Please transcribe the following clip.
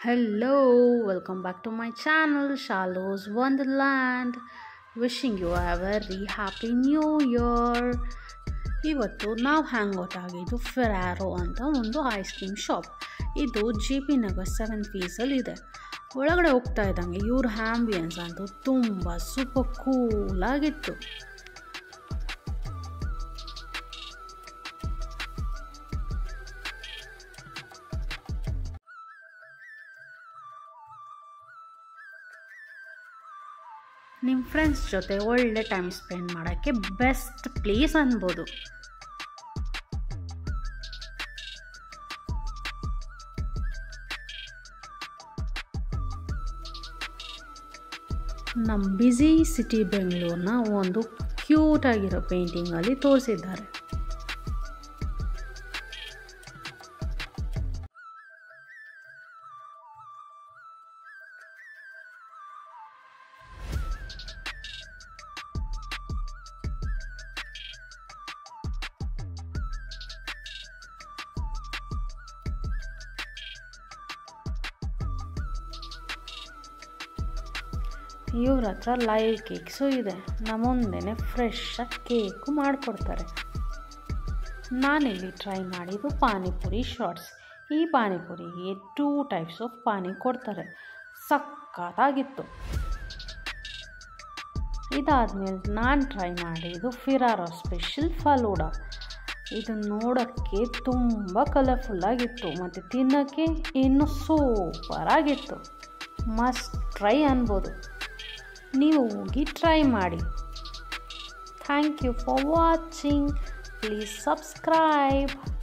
Hello, welcome back to my channel Shalo's Wonderland. Wishing you a very happy new year. ಇವತ್ತು ನಾವು ಹ್ಯಾಂಗ್ out ಆಗಿದ್ದು Ferraro ಅಂತ ಒಂದು ice cream shop ಇದು J P Nagar seven ಫೀಸಲ್ಲಿ ಇದೆ ಒಳಗಡೆ ಹೋಗ್ತಾ ಇದ್ದಂಗೆ ಇವ್ರ ಹ್ಯಾಂಬಿಯನ್ಸ್ ಅಂತೂ ತುಂಬ ಸೂಪರ್ ಕೂಲಾಗಿತ್ತು ನಿಮ್ಮ ಫ್ರೆಂಡ್ಸ್ ಜೊತೆ ಒಳ್ಳೆ ಟೈಮ್ ಸ್ಪೆಂಡ್ ಮಾಡೋಕ್ಕೆ ಬೆಸ್ಟ್ ಪ್ಲೇಸ್ ಅನ್ಬೋದು ನಮ್ಮ ಬ್ಯುಸಿ ಸಿಟಿ ಬೆಂಗಳೂರನ್ನ ಒಂದು ಕ್ಯೂಟ್ ಆಗಿರೋ ಪೇಂಟಿಂಗಲ್ಲಿ ತೋರಿಸಿದ್ದಾರೆ ಇವ್ರ ಹತ್ರ ಲೈವ್ ಕೇಕ್ಸು ಇದೆ ನಮ್ಮ ಮುಂದೆನೆ ಫ್ರೆಶ್ ಕೇಕು ಮಾಡಿಕೊಡ್ತಾರೆ ನಾನಿಲ್ಲಿ ಟ್ರೈ ಮಾಡಿದ್ದು ಪಾನಿಪುರಿ ಶಾರ್ಟ್ಸ್ ಈ ಪಾನಿಪುರಿಗೆ ಟೂ ಟೈಪ್ಸ್ ಆಫ್ ಪಾನಿ ಕೊಡ್ತಾರೆ ಸಕ್ಕತ್ತಾಗಿತ್ತು ಇದಾದಮೇಲೆ ನಾನು ಟ್ರೈ ಮಾಡಿದ್ದು ಫಿರಾರೋ ಸ್ಪೆಷಲ್ ಫಲೂಡ ಇದು ನೋಡೋಕ್ಕೆ ತುಂಬ ಕಲರ್ಫುಲ್ಲಾಗಿತ್ತು ಮತ್ತು ತಿನ್ನೋಕ್ಕೆ ಇನ್ನೂ ಸೂಪರಾಗಿತ್ತು ಮಸ್ಟ್ ಟ್ರೈ ಅನ್ಬೋದು ನೀವು ಹೋಗಿ ಟ್ರೈ ಮಾಡಿ thank you for watching please subscribe